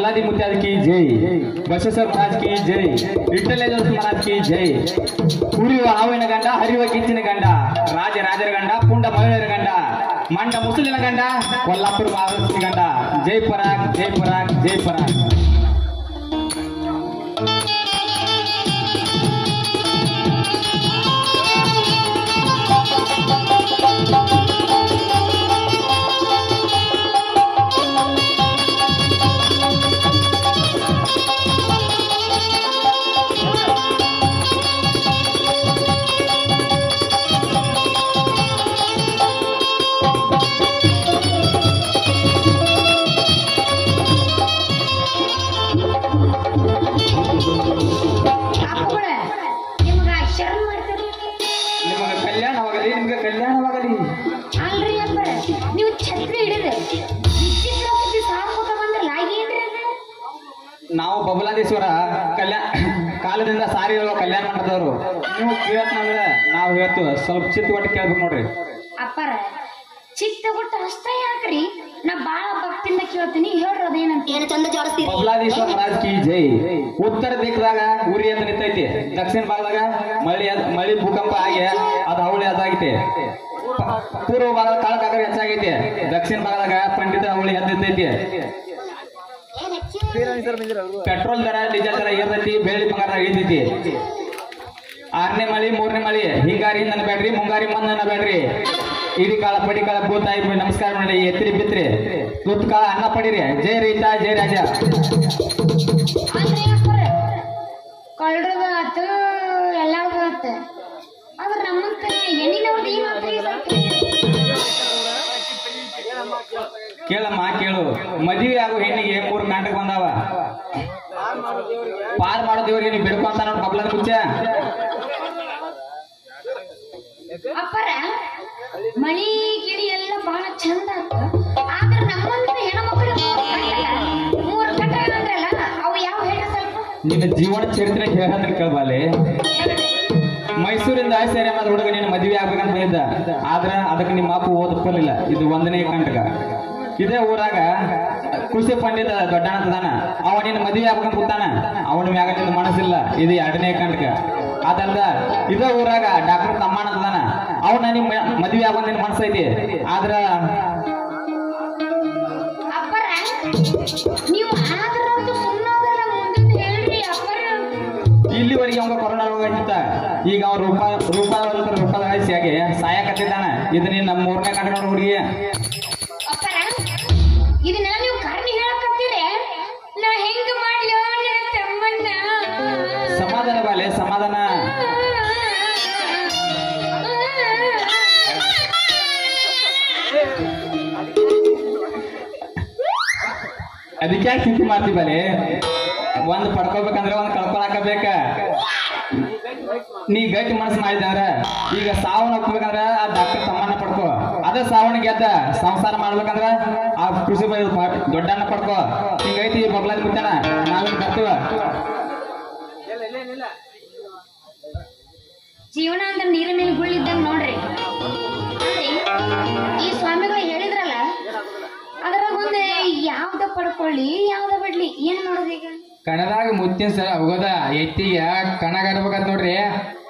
ಪ್ರಹ್ಲಾದಿ ಮುತ್ಯಾದ ಕಿ ಜೈ ಬಸವೇಶ್ವರ ಮಹಾರಾಜ್ ಕಿ ಜೈ ವಿಠ್ಠಲೇಶ್ವರ ಮಹಾರಾಜ್ ಕಿ ಜೈ ಉರಿಯುವ ಹಾವಿನ ಗಂಡ ಹರಿಯುವ ಕಿಚ್ಚಿನ ಗಂಡ ರಾಜ ರಾಜರ ಗಂಡ ಪುಂಡ ಮಹಿಳೆಯರ ಗಂಡ ಮಂಡ ಮುಸುಲಿನ ಗಂಡ ಕೊಲ್ಲಾಪುರ ಮಹಾರಾಷ್ಟ್ರ ಗಂಡ ಜೈ ಪರಾಗ್ ಜೈ ಪರಾಗ್ ಜೈ ಪರಾಗ್ ಅಪ್ಪಗಳ ನಿಮ್ಗ ಶರಣ್ ಮಾಡ್ತಾರೆ ನಿಮಗೆ ಕಲ್ಯಾಣವಾಗಲಿ ನಿಮಗೆ ಕಲ್ಯಾಣವಾಗಲಿ ಅಲ್ರಿ ಅಪ್ಪರ ನೀವು ಛತ್ರಿ ಹಿಡಿದು ವಿಚಿತ್ರ ಸುದ್ದಿ ಸಾಕೋತ ಬಂದ್ರಲ್ಲ ಏನ್ರಿ ಅದು ನಾವು ಬಬಲಾದೇಶ್ವರ ಕಲ್ಯಾಣ ಕಾಲದಿಂದ ಸಾರಿ ಹೇಳೋ ಕಲ್ಯಾಣ ಮಂಟಪದವರು ನೀವು ಕೇಳ್ತಂದ್ರೆ ನಾವು ಹೇಳ್ತೀವಿ ಸ್ವಲ್ಪ ಚಿತ್ತ ಒಟ್ಟು ಕೇಳ್ಬೇಕು ನೋಡ್ರಿ ಅಪ್ಪರ ಚಿತ್ತ ಕೊಟ್ಟು ಅಷ್ಟೇ ಯಾಕ್ರಿ ನಾ ಬಾಳ ಭಕ್ತಿಯಿಂದ ಕೇಳ್ತೀನಿ ಹೇಳ್ರಿ ಅದೇನಂತ ಏನು ಚಂದ ಜೋಡಿಸ್ತೀರಿ ಬಬಲಾದೇಶ್ವರ ಮಹಾರಾಜ್ ಕಿ ಜೈ ಉತ್ತರ ದಿಕ್ಕದಾಗ ಉರಿ ಅಂತ ನಿಂತೈತಿ ದಕ್ಷಿಣ ಭಾಗದಾಗ ಮಳಿ ಅದ್- ಮಳಿ ಭೂಕಂಪ ಆಗಿ ಅದು ಅವಳಿ ಅದಾಗೈತಿ ಪ- ಪೂರ್ವ ಭಾಗದ ಕಾಳಕಾಕರ ಹೆಚ್ಚಾಗೈತಿ ದಕ್ಷಿಣ ಭಾಗದಾಗ ಪಂಡಿತ ಅವಳಿ ಎದ್ದೈತಿ ಪೆಟ್ರೋಲ್ ದರ ಡೀಸೆಲ್ ದರ ಏರ್ತೈತಿ ಬೆಳ್ಳಿ ಬಂಗಾರ ಇಳಿತೈತಿ ಆರನೇ ಮಳಿ ಮೂರನೇ ಮಳಿ ಹಿಂಗಾರಿ ಹಿಂದ್ ಅನ್ಬೇಡ್ರಿ ಮುಂಗಾರಿ ಮಂದ್ ಅನ್ಬೇಡ್ರಿ ಇಡಿ ಕಾಳ ಪಡಿ ಕಾಳ ಭೂತಾಯಿ ನಮಸ್ಕಾರ ಮಾಡಿ ಎತ್ತಿರಿ ಬಿತ್ರಿ ತುತ್ತು ಕಾಳ ಅನ್ನ ಪಡಿರಿ ಜೈ ರೈತ ಜೈ ರಾಜ ಅಲ್ರಿ ಅಪ್ಪರ ಕಳ್ರದ ಆತು ಎಲ್ಲಾರ್ದು ಆತು ಆದ್ರ ನಮ್ಮಂತ ಹೆಣ್ಣಿನವ್ರದ್ದು ಏನಾತ್ರಿ ಕೇಳಮ್ಮ ಕೇಳು ಮದುವೆ ಆಗೋ ಹೆಣ್ಣಿಗೆ ಮೂರು ನಾಟಕ ಬಂದಾವ ಪಾರ್ ಮಾಡೋ ದೇವ್ರಿಗೆ ನೀವು ಬಿಡ್ಕೊಂತ ನೋಡ್ ಕಬ್ಲದ ಮುಚ್ಚ ಅಪ್ಪರ ಮಳಿ ಗಿಳಿ ಎಲ್ಲ ಬಹಳ ಚಂದ ಆತು ಆದ್ರ ನಮ್ಮಂತ ಹೆಣ್ಮಕ್ಳು ಮೂರ್ ಕಟ್ಟ ಅಂದ್ರಲ್ಲ ಅವು ಯಾವ ಹೇಳ ಸ್ವಲ್ಪ ನಿನ್ನ ಜೀವನ ಚರಿತ್ರೆ ಹೇಳಂದ್ರೆ ಕೇಳಬಾಲೆ ಮೈಸೂರಿಂದ ಸೇರಿ ಅನ್ನೋದು ಹುಡುಗ ನೀನು ಮದುವೆ ಆಗ್ಬೇಕಂತ ಬಂದಿದ್ದ ಆದ್ರ ಅದಕ್ಕೆ ನಿಮ್ಮ ಅಪ್ಪ ಓದಕ್ಕೋಲಿಲ್ಲ ಇದು ಒಂದನೇ ಕಂಟಕ ಇದೇ ಊರಾಗ ಕೃಷಿ ಪಂಡಿತ ದೊಡ್ಡಣ್ಣದಾನ ಅವ ನಿನ್ನ ಮದುವೆ ಆಗ್ಬೇಕಂತ ಕೂತಾನ ಅವನ ಮ್ಯಾಗ ನಿನ್ನ ಮನಸ್ಸಿಲ್ಲ ಇದು ಎರಡನೇ ಕಂಟಕ ಅದಲ್ದ ಇದೇ ಊರಾಗ ಡಾಕ್ಟರ್ ತಮ್ಮಣ್ಣ ಅಂತದಾನ ಅವನ ನಿಮ್ಮ ಮದುವೆ ಆಗ್ಬೇಕಂತ ನಿನ್ನ ಮನಸ್ಸೈತಿ ಆದ್ರ ಅಪ್ಪರ ನೀವು ಆದ್ರಂತೂ ಸುಮ್ಮನಾದ್ರಲ್ಲ ಮುಂದಿನ ಹೇಳ್ರಿ ಅಪ್ಪರ ಇಲ್ಲಿವರೆಗೆ ಅವಂಗ ಕೊರೋನಾ ರೋಗ ಆಗಿತ್ತ ಈಗ ಅವ ರೂಪ ರೂಪ ರೂಪದ ಹಾಗೆ ಸಾಯಕತ್ತಿದ್ದಾನ ಇದು ನೀನ್ ನಮ್ಮ ಮೂರನೇ ಕಂಡ ನೋಡ್ ಹುಡುಗಿ ಅಪ್ಪರ ಇದನ್ನ ನೀವು ಕರ್ಣಿ ಹೇಳಕತ್ತೀರಿ ನಾ ಹೆಂಗ ಮಾಡ್ಲೋ ನನ್ನ ತಮ್ಮನ್ನ ಸಮಾಧಾನ ಬಾಲೆ ಸಮಾಧಾನ ಅದಕ್ಕೆ ಯಾಕೆ ಚಿಂತೆ ಮಾಡ್ತಿ ಬಾಲೆ ಒಂದ್ ಪಡ್ಕೋಬೇಕಂದ್ರೆ ಒಂದ್ ಕಳ್ಕೊಳಕ ಬೇಕ ನೀ ಗಟ್ಟಿ ಮನಸ್ಸು ಮಾಡಿದಂದ್ರ ಈಗ ಸಾವನ್ನ ಒಪ್ಬೇಕಂದ್ರ ಆ ಡಾಕ್ಟರ್ ತಮ್ಮನ್ನ ಪಡ್ಕೋ ಅದ ಸಾವನ್ನ ಗೆದ್ದ ಸಂಸಾರ ಮಾಡ್ಬೇಕಂದ್ರ ಆ ಕೃಷಿ ಬೈ ದೊಡ್ಡನ್ನ ಪಡ್ಕೋ ಹಿಂಗೈತಿ ಬಗ್ಲಾದ್ ಬಿಡ್ತಾನ ನಾವೇನ್ ಬರ್ತೀವ ಜೀವನ ಅಂದ್ರೆ ನೀರಿನ ಮೇಲೆ ಗುಳ್ಳಿದ್ದಂಗ ನೋಡ್ರಿ ಅಂದ್ರೆ ಈ ಸ್ವಾಮಿಗಳು ಹೇಳಿದ್ರಲ್ಲ ಅದ್ರಾಗ ಒಂದ್ ಯಾವ್ದ ಪಡ್ಕೊಳ್ಳಿ ಯಾವ್ದ ಬಿಡ್ಲಿ ಏನ್ ಮಾಡೋದು ಈಗ ಕಣದಾಗ ಮುತ್ತಿನ ಸರ ಹೋಗೋದ ಎತ್ತಿಗೆ ಕಣಗಾಡ್ಬೇಕಂತ ನೋಡ್ರಿ